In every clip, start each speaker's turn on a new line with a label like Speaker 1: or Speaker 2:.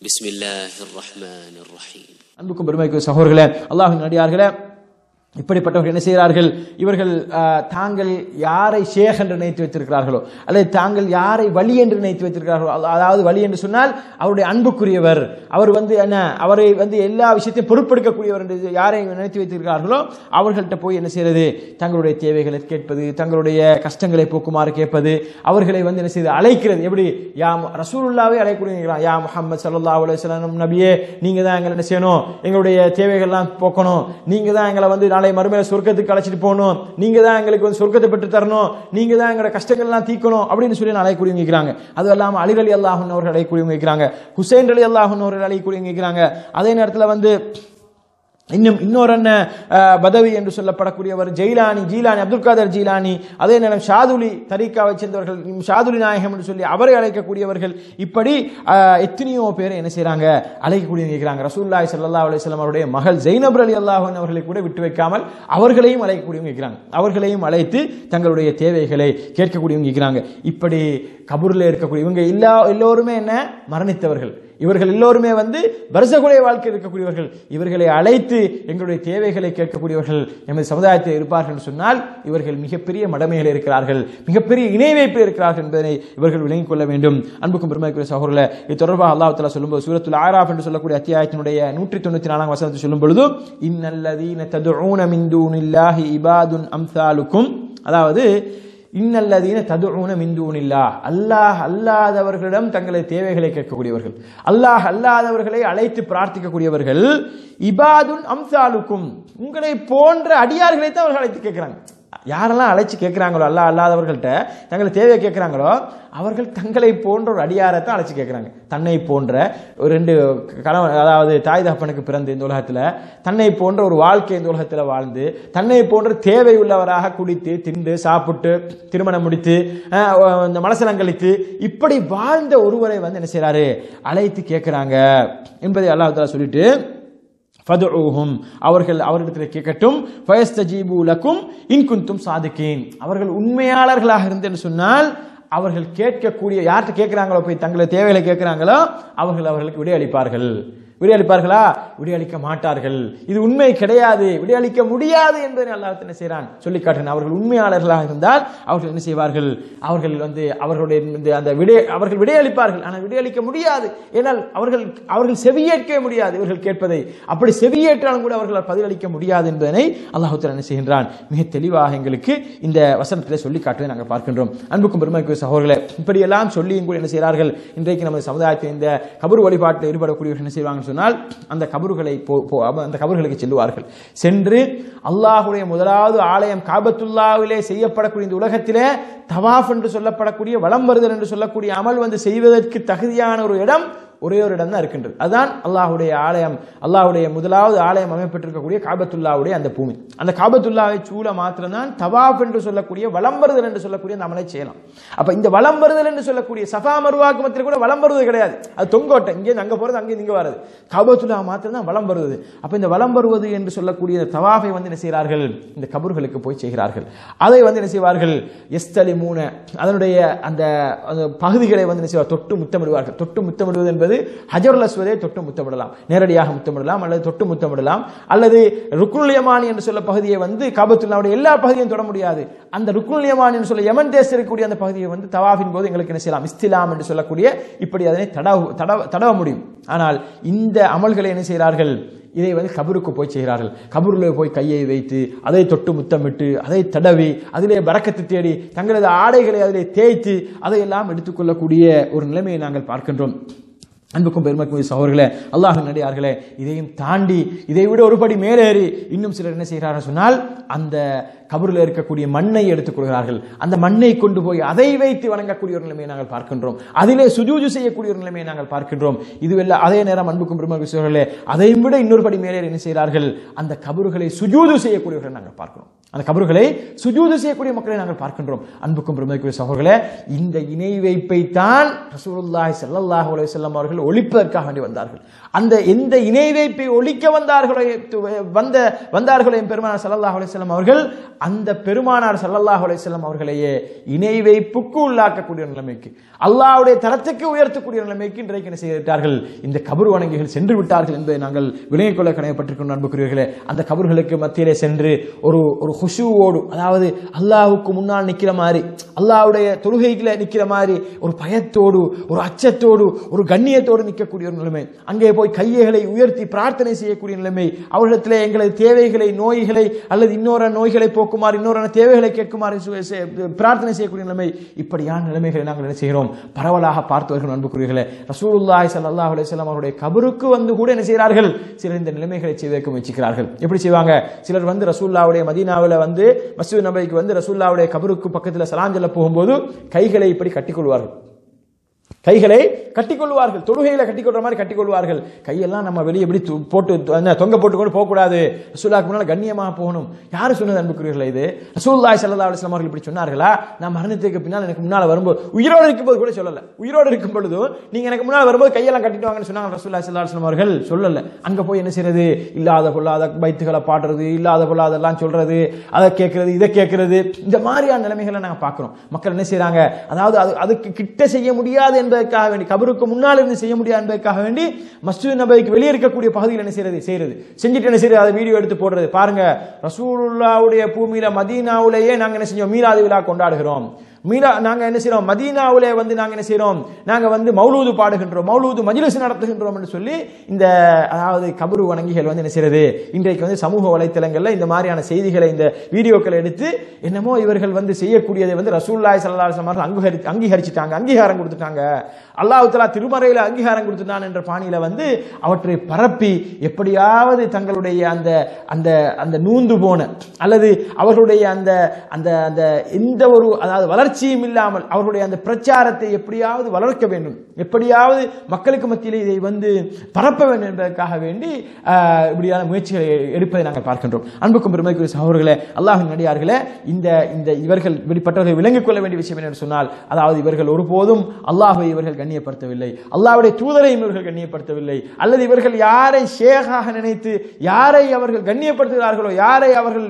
Speaker 1: بسم الله الرحمن الرحيم
Speaker 2: அன்புக்கும் பெருமைக்கும் சகோதரர்களே அல்லாஹின் அடியார்களே இப்படிப்பட்டவர்கள் என்ன செய்கிறார்கள் இவர்கள் ஆஹ், தாங்கள் யாரை ஷேக் என்று நினைத்து வைத்திருக்கிறார்களோ அல்லது தாங்கள் யாரை வழி என்று நினைத்து வைத்திருக்கிறார்களோ அல்ல- அதாவது வழி என்று சொன்னால் அவருடைய அன்புக்குரியவர் அவர் வந்து என்ன அவரை வந்து எல்லா விஷயத்தையும் பொறுப்பெடுக்கக்கூடியவர் என்று யாரை நினைத்து வைத்திருக்கிறார்களோ அவர்கள்ட்ட போய் என்ன செய்யறது தங்களுடைய தேவைகளை கேட்பது தங்களுடைய கஷ்டங்களை போக்குமாறு கேட்பது அவர்களை வந்து என்ன செய்து அழைக்கிறது எப்படி யா மு- ரசூலுல்லாவே அழைக்கக்கூடிய யா முஹம்மது ஸல்லல்லாஹு அலைஹி வஸல்லம் நபியே நீங்க தான் எங்களை என்ன செய்யணும் எங்களுடைய தேவைகள்லாம் போக்கணும் நீங்க தான் எங்களை வந்து நாளை மறுமையில சொர்க்கத்துக்கு அழைச்சிட்டு போகணும் நீங்க தான் எங்களுக்கு வந்து சொர்க்கத்தை பெற்று தரணும் நீங்க தான் எங்களோட கஷ்டங்கள் எல்லாம் தீக்கணும் அப்படின்னு சொல்லி அழைக்கூடியவங்க இருக்கிறாங்க அது இல்லாம அலி அலி அல்லாஹன் அவர்கள் அழைக்கூடியவங்க இருக்கிறாங்க ஹுசைன் அலி அல்லாஹன் அவர்கள் அழைக்கூடியவங்க இருக்கிறாங்க அதே நேரத்தில் வந்து இன்னும் இன்னொரு என்ன அஹ், பதவி என்று சொல்லப்படக்கூடியவர் ஜெயிலானி ஜீலானி அப்துல் காதர் ஜீலானி அதே நேரம் ஷாதுலி தரீக்காவை சேர்ந்தவர்கள் இன்னும் ஷாதுலி நாயகம் என்று சொல்லி அவரை அழைக்கக்கூடியவர்கள் இப்படி அஹ், எத்தனையோ பேரை என்ன செய்றாங்க அழைக்கக்கூடியவங்க இருக்கிறாங்க ரசூல்லாய் ஸல்லல்லாஹு அலைஹி வஸல்லம் அவருடைய மகள் ஜெய்னப் அலி அல்லாஹன் அவர்களை கூட விட்டு வைக்காமல் அவர்களையும் அழைக்கக்கூடியவங்க இருக்கிறாங்க அவர்களையும் அழைத்து தங்களுடைய தேவைகளை கேட்கக்கூடியவங்க இருக்கிறாங்க இப்படி கபூரில் இருக்கக்கூடிய இவங்க எல்லா எல்லோருமே என்ன மரணித்தவர்கள் இவர்கள் எல்லோருமே வந்து வருஷகுடைய வாழ்க்கை இருக்கக்கூடியவர்கள் இவர்களை அழைத்து எங்களுடைய தேவைகளை கேட்கக்கூடியவர்கள் எமது சமுதாயத்தில் இருப்பார்கள் என்று சொன்னால் இவர்கள் மிகப்பெரிய மடமைகள் இருக்கிறார்கள் மிகப்பெரிய இணை வைப்பில் இருக்கிறார்கள் என்பதனை இவர்கள் விளங்கிக் கொள்ள வேண்டும் அன்புக்கும் பெருமைக்குரிய சகோதரர்களே இது தொடர்பாக அல்லாஹ் தஆலா சொல்லும்போது சூரத்துல் ஆராஃப் என்று சொல்லக்கூடிய அத்தியாயத்தினுடைய நூற்றி தொண்ணூத்தி நாலாம் வசனத்தை சொல்லும் பொழுது இன்னல்லதீன ததுஊன மின் தூனில்லாஹி இபாதுன் அம்சாலுக்கும் அதாவது இன்னல்லதீன ததுஊன மின் தூனில்லா அல்லாஹ் அல்லாதவர்களிடம் தங்களை தேவைகளை கேட்கக்கூடியவர்கள் அல்லாஹ் அல்லாதவர்களை அழைத்து பிரார்த்திக்கக்கூடியவர்கள் இபாதுன் அம்சாலுக்கும் உங்களை போன்ற அடியார்களை தான் அவர்கள் அழைத்து கேட்கிறாங்க யாரெல்லாம் அழைச்சு கேட்குறாங்களோ அல்லா அல்லாதவர்கள்ட்ட தங்களை தேவையை கேட்குறாங்களோ அவர்கள் தங்களை போன்ற ஒரு அடியாரை தான் அழைச்சு கேட்குறாங்க தன்னை போன்ற ஒரு ரெண்டு கணவன் அதாவது தாய் தகப்பனுக்கு பிறந்து இந்த உலகத்தில் தன்னை போன்ற ஒரு வாழ்க்கை இந்த உலகத்தில் வாழ்ந்து தன்னை போன்ற தேவை உள்ளவராக குடித்து தின்று சாப்பிட்டு திருமணம் முடித்து அஹ், இந்த மனசலம் கழித்து இப்படி வாழ்ந்த ஒருவரை வந்து என்ன செய்றாரு அழைத்து கேட்குறாங்க என்பதை அல்லாஹ் தஆலா சொல்லிட்டு ஃபதுஊஹும் அவர்கள் அவரிடத்தில் கேட்கட்டும் ஃபயஸ்தஜீபு லக்கும் இன் குந்தும் சாதிக்கேன் அவர்கள் உண்மையாளர்களாக இருந்தேன்னு சொன்னால் அவர்கள் கேட்கக்கூடிய யார்கிட்ட கேட்கிறாங்களோ போய் தங்களை தேவைகளை கேட்கிறாங்களோ அவர்கள் அவர்களுக்கு விடையளிப்பார்கள் விடையளிப்பார்களா விடையளிக்க மாட்டார்கள் இது உண்மை கிடையாது விடையளிக்க முடியாது என்பதை அல்லாஹ் என்ன செய்கிறான் சொல்லி காட்டுகிறான் அவர்கள் உண்மையாளர்களாக இருந்தால் அவர்கள் என்ன செய்வார்கள் அவர்கள் வந்து அவர்களுடைய இந்த அந்த விடை அவர்கள் விடையளிப்பார்கள் ஆனால் விடையளிக்க முடியாது ஏனால் அவர்கள் அவர்கள் செவியேற்கவே முடியாது இவர்கள் கேட்பதை அப்படி செவியேற்றாலும் கூட அவர்கள் பதிலளிக்க முடியாது என்பதனை அல்லாஹ் என்ன செய்கின்றான் மிக தெளிவாக எங்களுக்கு இந்த வசனத்திலே சொல்லி காட்டுவதை நாங்கள் பார்க்கின்றோம் அன்புக்கும் பெருமைக்கு சகோதரர்களே இப்படியெல்லாம் சொல்லியும் கூட என்ன செய்கிறார்கள் இன்றைக்கு நமது சமுதாயத்தில் இந்த கபர் வழிபாட்டில் ஈடுபடக்கூடியவர்கள் என்ன செய்வாங்கன்னு சொன்னால் அந்த கபறுகளை போ- போ- அப்ப அந்த கபர்களுக்கு செல்லுவார்கள் சென்று அல்லாஹுடைய முதலாவது ஆலயம் காபத்துல்லாவிலே செய்யப்படக்கூடிய இந்த உலகத்திலே தவாஃப் என்று சொல்லப்படக்கூடிய வலம் வருதல் என்று சொல்லக்கூடிய அமல் வந்து செய்வதற்கு தகுதியான ஒரு இடம் ஒரே ஒரு இடம் தான் இருக்கின்றது அதுதான் அல்லாஹுடைய ஆலயம் அல்லாஹுடைய முதலாவது ஆலயம் அமைப்பட்டிருக்கக்கூடிய காபத்துல்லாவுடைய அந்த பூமி அந்த காபத்துல்லாவை சூழ மாத்திரம்தான் தவாப் என்று சொல்லக்கூடிய வலம் வருதல் என்று சொல்லக்கூடிய அந்த அமலை செய்யலாம் அப்ப இந்த வலம் வருதல் என்று சொல்லக்கூடிய சஃபா மருவாக்கு மத்தியில் கூட வலம் வருவது கிடையாது அது தொங்கோட்டை இங்கே அங்க போறது அங்கே இங்க வர்றது காபத்துல்லா மாத்திரம் தான் வலம் வருவது அப்ப இந்த வலம் வருவது என்று சொல்லக்கூடிய இந்த தவாஃபை வந்து என்ன செய்கிறார்கள் இந்த கபர்களுக்கு போய் செய்கிறார்கள் அதை வந்து என்ன செய்வார்கள் எஸ்தலி மூண அதனுடைய அந்த அந்த பகுதிகளை வந்து என்ன செய்வார் தொட்டு முத்தமிடுவார்கள் தொட்டு முத்தமிடுவது என்பது ஹஜருல் அஸ்வதே தொட்டு முத்தமிடலாம் நேரடியாக முத்தமிடலாம் அல்லது தொட்டு முத்தமிடலாம் அல்லது ருக்குனுல் யமானி என்று சொல்ல பகுதியை வந்து காபத்துல்லாவுடைய எல்லா பகுதியும் தொட முடியாது அந்த ருக்குனுல் யமானி என்று சொல்ல யமன் தேசம் இருக்கக்கூடிய அந்த பகுதியை வந்து தவாஃபின் போது எங்களுக்கு என்ன செய்யலாம் இஸ்திலாம் என்று சொல்லக்கூடிய இப்படி அதனை தடவ தடவ தடவ முடியும் ஆனால் இந்த அமல்களை என்ன செய்கிறார்கள் இதை வந்து கபருக்கு போய் செய்கிறார்கள் கபூரில் போய் கையை வைத்து அதை தொட்டு முத்தமிட்டு அதை தடவி அதிலே பறக்கத்து தேடி தங்களது ஆடைகளை அதிலே தேய்த்து அதையெல்லாம் எடுத்துக்கொள்ளக்கூடிய ஒரு நிலைமையை நாங்கள் பார்க்கின்றோம் அன்புக்கும் பெருமைக்கும் சகோதரர்களே அல்லாஹின் நடிகார்களே இதையும் தாண்டி இதை விட ஒருபடி மேலேறி இன்னும் சிலர் என்ன செய்கிறார்கள் சொன்னால் அந்த கபரில் இருக்கக்கூடிய மண்ணை எடுத்துக்கொள்கிறார்கள் அந்த மண்ணை கொண்டு போய் அதை வைத்து வணங்கக்கூடிய ஒரு நிலைமையை நாங்கள் பார்க்கின்றோம் அதிலே சுஜூஜு செய்யக்கூடிய ஒரு நிலைமையை நாங்கள் பார்க்கின்றோம் இதுவெல்லாம் அதே நேரம் அன்புக்கும் பெருமைக்கும் சகோதரர்களே அதையும் விட இன்னொரு படி மேலே என்ன செய்கிறார்கள் அந்த கபறுகளை சுஜூது செய்யக்கூடியவர்கள் நாங்கள் பார்க்கிறோம் அந்த கபறுகளை சுஜூது செய்யக்கூடிய மக்களை நாங்கள் பார்க்கின்றோம் அன்புக்கும் பெருமைக்குரிய சகோதரர்களே இந்த இணை வைப்பை தான் ரசூலுல்லாஹி ஸல்லல்லாஹு அலைஹி வஸல்லம் அவர்கள் ஒழிப்பதற்காக வேண்டி வந்தார்கள் அந்த எந்த இணை வைப்பை ஒழிக்க வந்தார்களோ வந்த வந்தார்களோ என் பெருமானார் ஸல்லல்லாஹு அலைஹி வஸல்லம் அவர்கள் அந்த பெருமானார் ஸல்லல்லாஹு அலைஹி வஸல்லம் அவர்களையே இணை வைப்புக்கு உள்ளாக்கக்கூடிய நிலைமைக்கு அல்லாஹ்வுடைய தரத்துக்கு உயர்த்தக்கூடிய நிலைமைக்கு இன்றைக்கு என்ன செய்திருக்கிறார்கள் இந்த கபர் வணங்கிகள் சென்று விட்டார்கள் என்பதை நாங்கள் விளங்கிக் கொள்ள கடமைப்பட்டிருக்கின்ற அன்புக்குரியவர்களே அந்த கபர்களுக்கு மத்தியிலே சென்று ஒரு ஒரு ஹுஷுவோடு அதாவது அல்லாஹ்வுக்கு முன்னால் நிக்கிற மாதிரி அல்லாஹ்வுடைய தொழுகைகளை நிக்கிற மாதிரி ஒரு பயத்தோடு ஒரு அச்சத்தோடு ஒரு கண்ணியத்தோடு நிற்கக்கூடிய ஒரு நிலைமை அங்கே போய் கையைகளை உயர்த்தி பிரார்த்தனை செய்யக்கூடிய நிலைமை அவர்களிடத்திலே எங்களது தேவைகளை நோய்களை அல்லது இன்னொரு நோய்களை போக்குமாறு இன்னொரு தேவைகளை கேட்குமாறு சு- செ- பிரார்த்தனை செய்யக்கூடிய நிலைமை இப்படியான நிலைமைகளை நாங்கள் என்ன செய்கிறோம் பரவலாக பார்த்து வருகிறோம் அன்புக்குரியவர்களே ரசூலுல்லாஹி ஸல்லல்லாஹு அலைஹி வஸல்லம் அவருடைய கபருக்கு வந்து கூட என்ன செய்கிறார்கள் சிலர் இந்த நிலைமைகளை செய்வதற்கு முயற்சிக்கிறார்கள் எப்படி செய்வாங்க சிலர் வந்து ரசூல்லாவுடைய மதீனாவில் வந்து மஸ்ஜித் நபைக்கு வந்து ரசூல்லாவுடைய கபருக்கு பக்கத்தில் சலாம் சொல்ல போகும்போது கைகளை இப்படி கட்டிக்கொள்வார்கள் கைகளை கட்டிக்கொள்வார்கள் தொழுகையில கட்டிக்கொள்ற மாதிரி கட்டிக்கொள்வார்கள் கையெல்லாம் நம்ம வெளியே எப்படி து- போட்டு து- என்ன, தொங்க போட்டு கொண்டு போகக்கூடாது ரசூல்லாக்கு முன்னால் கண்ணியமாக போகணும் யாரு சொன்னது அன்புக்குரியவர்களே இது ரசூல்லாய் சல்லா அலுவலாம் அவர்கள் இப்படி சொன்னார்களா நான் மரணத்துக்கு பின்னால் எனக்கு முன்னால் வரும்போது உயிரோடு இருக்கும்போது கூட சொல்லல உயிரோடு இருக்கும் பொழுதும் நீங்க எனக்கு முன்னால் வரும்போது கையெல்லாம் கட்டிட்டு வாங்கன்னு சொன்னாங்க ரசூல்லாய் சல்லா அலுவலாம் அவர்கள் சொல்லல அங்க போய் என்ன செய்யறது இல்லாத பொல்லாத பைத்துகளை பாடுறது இல்லாத பொல்லாதெல்லாம் சொல்றது அதை கேட்கறது இதை கேட்கறது இந்த மாதிரியான நிலைமைகளை நாங்க பார்க்கிறோம் மக்கள் என்ன செய்றாங்க அதாவது அது அதுக்கு கிட்ட செய்ய முடியாது என்பதற்காக வேண்டி கபருக்கு முன்னால் இருந்து செய்ய முடியாது என்பதற்காக வேண்டி மஸ்ஜித் நபைக்கு வெளியே இருக்கக்கூடிய பகுதியில் என்ன செய்யறது செய்யறது செஞ்சுட்டு என்ன செய்யறது அதை வீடியோ எடுத்து போடுறது பாருங்க ரசூலுல்லாவுடைய பூமியில மதீனாவுலேயே நாங்க என்ன செஞ்சோம் மீலாது விழா கொண்டாடுகிறோம் மீலா நாங்க என்ன செய்றோம் மதீனாவிலே வந்து நாங்க என்ன செய்றோம் நாங்க வந்து மௌலூது பாடுகின்றோம் மௌலூது மஜ்லிஸ் நடத்துகின்றோம் என்று சொல்லி இந்த அதாவது கபரு வணங்கிகள் வந்து என்ன செய்யறது இன்றைக்கு வந்து சமூக வலைத்தளங்கள்ல இந்த மாதிரியான செய்திகளை இந்த வீடியோக்களை எடுத்து என்னமோ இவர்கள் வந்து செய்யக்கூடியதை வந்து ரசூல்லாய் சல்லா அவர்கள் அங்கீகரி அங்கீகரிச்சிட்டாங்க அங்கீகாரம் கொடுத்துட்டாங்க அல்லாஹ் தலா திருமறையில அங்கீகாரம் கொடுத்துட்டான் என்ற பாணியில வந்து அவற்றை பரப்பி எப்படியாவது தங்களுடைய அந்த அந்த அந்த நூந்து போன அல்லது அவர்களுடைய அந்த அந்த அந்த எந்த ஒரு அதாவது வளர்ச்சியும் இல்லாமல் அவர்களுடைய அந்த பிரச்சாரத்தை எப்படியாவது வளர்க்க வேண்டும் எப்படியாவது மக்களுக்கு மத்தியில் இதை வந்து பரப்ப வேண்டும் என்பதற்காக வேண்டி ஆஹ், இப்படியான முயற்சிகளை எடுப்பதை நாங்கள் பார்க்கின்றோம் அன்புக்கும் பெருமைக்குரிய சகோதரர்களே அல்லாஹின் நடிகார்களே இந்த இந்த இவர்கள் இப்படிப்பட்டவர்கள் விளங்கிக் கொள்ள வேண்டிய விஷயம் என்னன்னு சொன்னால் அதாவது இவர்கள் ஒருபோதும் அல்லாஹை இவர்கள் கண்ணியப்படுத்தவில்லை அல்லாஹ்வுடைய தூதரையும் இவர்கள் கண்ணியப்படுத்தவில்லை அல்லது இவர்கள் யாரை ஷேகாக நினைத்து யாரை அவர்கள் கண்ணியப்படுத்துகிறார்களோ யாரை அவர்கள்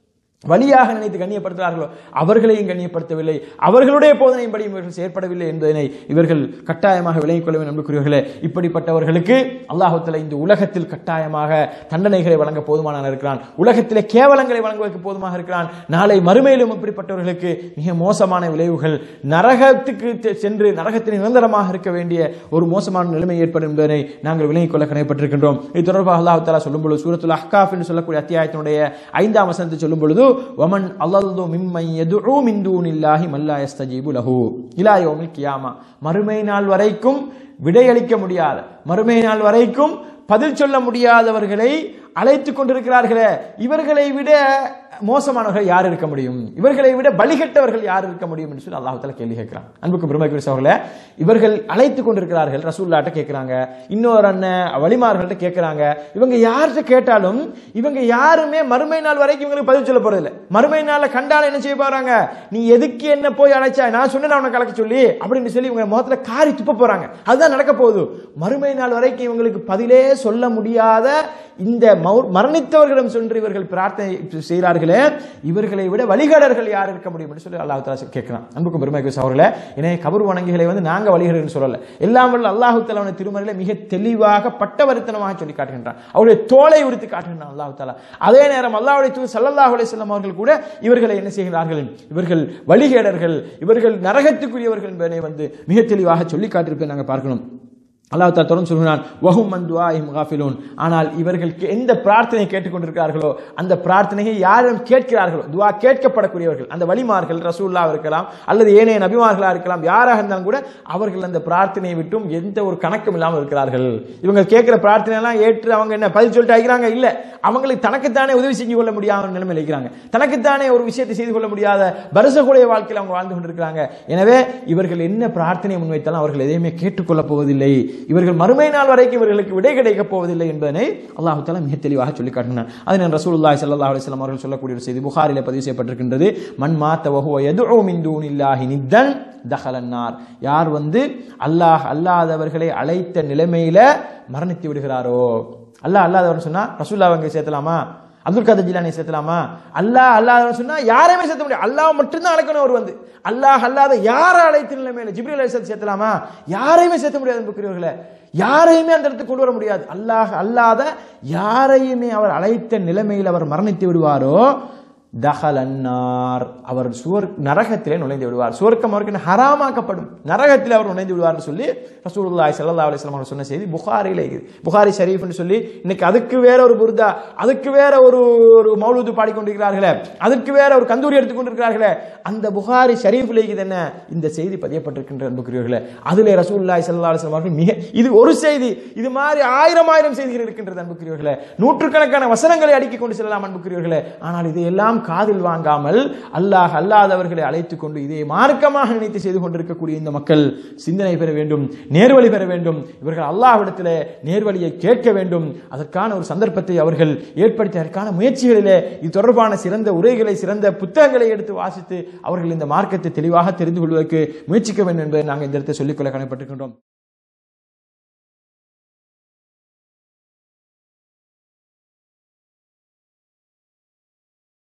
Speaker 2: வழியாக நினைத்து கண்ணியப்படுத்துகிறார்களோ அவர்களையும் கண்ணியப்படுத்தவில்லை அவர்களுடைய போதனையின்படியும் இவர்கள் செயற்படவில்லை என்பதனை இவர்கள் கட்டாயமாக விளங்கிக் கொள்ள வேண்டும் நம்புகிறீர்களே இப்படிப்பட்டவர்களுக்கு அல்லாஹுத்தல இந்த உலகத்தில் கட்டாயமாக தண்டனைகளை வழங்க போதுமானவன் இருக்கிறான் உலகத்திலே கேவலங்களை வழங்குவதற்கு போதுமாக இருக்கிறான் நாளை மறுமையிலும் இப்படிப்பட்டவர்களுக்கு மிக மோசமான விளைவுகள் நரகத்துக்கு செ- சென்று நரகத்தில் நிரந்தரமாக இருக்க வேண்டிய ஒரு மோசமான நிலைமை ஏற்படும் என்பதனை நாங்கள் விளங்கிக் கொள்ள கடமைப்பட்டிருக்கின்றோம் இது தொடர்பாக அல்லாஹ் தாலா சொல்லும் பொழுது சூரத்துல் அஹ்காஃப் என்று சொல்லக்கூடிய அத்தியாயத்தினுடைய ஐந்தாம் வசனத்தை சொல்லும் பொழுது வமன் அல்லது மிம்மை எதுஉ மின் தூனில்லாஹி மல்லா யஸ்தஜீபு லஹு இலா யௌமில் கியாமா மறுமை நாள் வரைக்கும் விடையளிக்க முடியாத மறுமை நாள் வரைக்கும் பதில் சொல்ல முடியாதவர்களை அழைத்துக் கொண்டிருக்கிறார்களே இவர்களை விட மோசமானவர்கள் யார் இருக்க முடியும் இவர்களை விட பலிகட்டவர்கள் யார் இருக்க முடியும் என்று சொல்லி அல்லாஹ் கேள்வி கேட்கிறான் அன்புக்கு பெருமைக்குரிய சகோதரர்களே இவர்கள் அழைத்துக் கொண்டிருக்கிறார்கள் ரசூல்லாட்ட கேட்கிறாங்க இன்னொரு அண்ணன் வலிமார்கள்ட்ட கேட்கிறாங்க இவங்க யார்கிட்ட கேட்டாலும் இவங்க யாருமே மறுமை நாள் வரைக்கும் இவங்களுக்கு பதில் சொல்ல போறது இல்லை மறுமை நாள்ல கண்டால என்ன செய்ய போறாங்க நீ எதுக்கு என்ன போய் அழைச்சா நான் சொன்னேன் அவனை கலக்க சொல்லி அப்படின்னு சொல்லி இவங்க முகத்துல காரி துப்ப போறாங்க அதுதான் நடக்க போகுது மறுமை நாள் வரைக்கும் இவங்களுக்கு பதிலே சொல்ல முடியாத இந்த மௌ- மரணித்தவர்களிடம் சென்று இவர்கள் பிரார்த்தனை செய்கிறார்களே இவர்களை விட வழிகாடர்கள் யார் இருக்க முடியும் என்று சொல்லி அல்லாஹ் தாலா கேட்கிறான் அன்புக்கும் பெருமைக்கு அவர்களே எனவே கபர் வணங்கிகளை வந்து நாங்க வழிகடன்னு சொல்லல எல்லாம் வல்ல அல்லாஹு தாலாவுடைய திருமறையில மிக தெளிவாக பட்டவர்த்தனமாக சொல்லி காட்டுகின்றான் அவருடைய தோலை உடுத்தி காட்டுகின்றான் அல்லாஹ் தாலா அதே நேரம் அல்லாஹ்வுடைய தூதர் ஸல்லல்லாஹு அலைஹி வஸல்லம் அவர்கள் கூட இவர்களை என்ன செய்கிறார்கள் இவர்கள் வழிகேடர்கள் இவர்கள் நரகத்துக்குரியவர்கள் என்பதை வந்து மிக தெளிவாக சொல்லி காட்டியிருப்பதை நாங்கள் பார்க்கணும் அல்லாஹ் தாலா தொடர்ந்து சொல்கிறான் வஹும் மன் துஆஇஹிம் காஃபிலூன் ஆனால் இவர்கள் கே- எந்த பிரார்த்தனை கேட்டுக்கொண்டிருக்கிறார்களோ அந்த பிரார்த்தனையை யாரும் கேட்கிறார்களோ துஆ கேட்கப்படக்கூடியவர்கள் அந்த வலிமார்கள் ரசூல்லா இருக்கலாம் அல்லது ஏனைய நபிமார்களா இருக்கலாம் யாராக இருந்தாலும் கூட அவர்கள் அந்த பிரார்த்தனையை விட்டும் எந்த ஒரு கணக்கும் இல்லாமல் இருக்கிறார்கள் இவங்க கேட்கிற பிரார்த்தனை எல்லாம் ஏற்று அவங்க என்ன பதில் சொல்லிட்டு ஆகிறாங்க இல்ல அவங்களுக்கு தனக்குத்தானே உதவி செஞ்சு கொள்ள முடியாத நிலைமையில் இருக்கிறாங்க தனக்குத்தானே ஒரு விஷயத்தை செய்து கொள்ள முடியாத பரிசகுடைய வாழ்க்கையில் அவங்க வாழ்ந்து கொண்டிருக்கிறாங்க எனவே இவர்கள் என்ன பிரார்த்தனையை முன்வைத்தாலும் அவர்கள் எதையுமே கேட்டுக்கொள்ளப் போவதில்லை இவர்கள் மறுமை நாள் வரைக்கும் இவர்களுக்கு விடை கிடைக்கப் போவதில்லை என்பதனை அல்லாஹு தாலா மிக தெளிவாக சொல்லி காட்டினார் அதை நான் ரசூலுல்லாஹி ஸல்லல்லாஹு அலைஹி வஸல்லம் அவர்கள் சொல்லக்கூடிய ஒரு செய்தி புகாரிலே பதிவு செய்யப்பட்டிருக்கின்றது மன் மாத்த வஹுவ யதுஉ மின் தூனில்லாஹி நித்தன் தஹலன்னார் யார் வந்து அல்லாஹ் அல்லாதவர்களை அழைத்த நிலைமையில மரணித்து விடுகிறாரோ அல்லாஹ் அல்லாதவர்னு சொன்னா ரசூல்லா அவங்க சேர்த்தலாமா அப்துல் காதர் ஜிலானி சேர்த்தலாமா அல்லாஹ் அல்லாதவன் சொன்னா யாரையுமே சேர்த்த முடியாது அல்லாஹ் மட்டும்தான் அழைக்கணும் அவர் வந்து அல்லாஹ் அல்லாத யாரை அழைத்த நிலைமையில ஜிப்ரீல் அலைஹிஸ்ஸலாம் சேர்த்தலாமா யாரையுமே சேர்த்த முடியாது அன்புக்குரியவர்களே யாரையுமே அந்த இடத்துக்கு கொண்டு வர முடியாது அல்லாஹ் அல்லாத யாரையுமே அவர் அழைத்த நிலைமையில் அவர் மரணித்து விடுவாரோ தஹலன்னார் அவர் சுவர் நரகத்திலே நுழைந்து விடுவார் சுவர்க்கம் அவருக்கு ஹராமாக்கப்படும் நரகத்தில் அவர் நுழைந்து விடுவார்னு சொல்லி ரசூலுல்லாஹி ஸல்லல்லாஹு அலைஹி வஸல்லம் அவர் சொன்ன செய்தி புகாரில இருக்குது புகாரி ஷரீஃப்னு சொல்லி இன்னைக்கு அதுக்கு வேற ஒரு புர்தா அதுக்கு வேற ஒரு ஒரு மௌலூது பாடிக்கொண்டிருக்கிறார்களே அதுக்கு வேற ஒரு கந்தூரி எடுத்துக்கொண்டிருக்கிறார்களே அந்த புகாரி ஷரீஃப்ல இருக்குது என்ன இந்த செய்தி பதியப்பட்டிருக்கின்ற அன்புக்குரியவர்களே அதிலே ரசூலுல்லாஹி ஸல்லல்லாஹு அலைஹி வஸல்லம் அவர்கள் மிக இது ஒரு செய்தி இது மாதிரி ஆயிரம் ஆயிரம் செய்திகள் இருக்கின்றது அன்புக்குரியவர்களே நூற்றுக்கணக்கான வசனங்களை அடுக்கிக் கொண்டு செல்லலாம் அன்புக்குரியவர்களே ஆனால் இதையெல்லாம் காதில் வாங்காமல் அல்லாஹ் அல்லாதவர்களை அழைத்துக் கொண்டு இதை மார்க்கமாக நினைத்து செய்து கொண்டிருக்கக்கூடிய இந்த மக்கள் சிந்தனை பெற வேண்டும் நேர்வழி பெற வேண்டும் இவர்கள் அல்லாஹ்விடத்திலே நேர்வழியை கேட்க வேண்டும் அதற்கான ஒரு சந்தர்ப்பத்தை அவர்கள் ஏற்படுத்தி அதற்கான முயற்சிகளிலே இது தொடர்பான சிறந்த உரைகளை சிறந்த புத்தகங்களை எடுத்து வாசித்து அவர்கள் இந்த மார்க்கத்தை தெளிவாக தெரிந்து கொள்வதற்கு முயற்சிக்க வேண்டும் என்பதை நாங்கள் இந்த இடத்தை சொல்லிக்கொள்ள கடமைப்பட்டிருக்கின்றோம்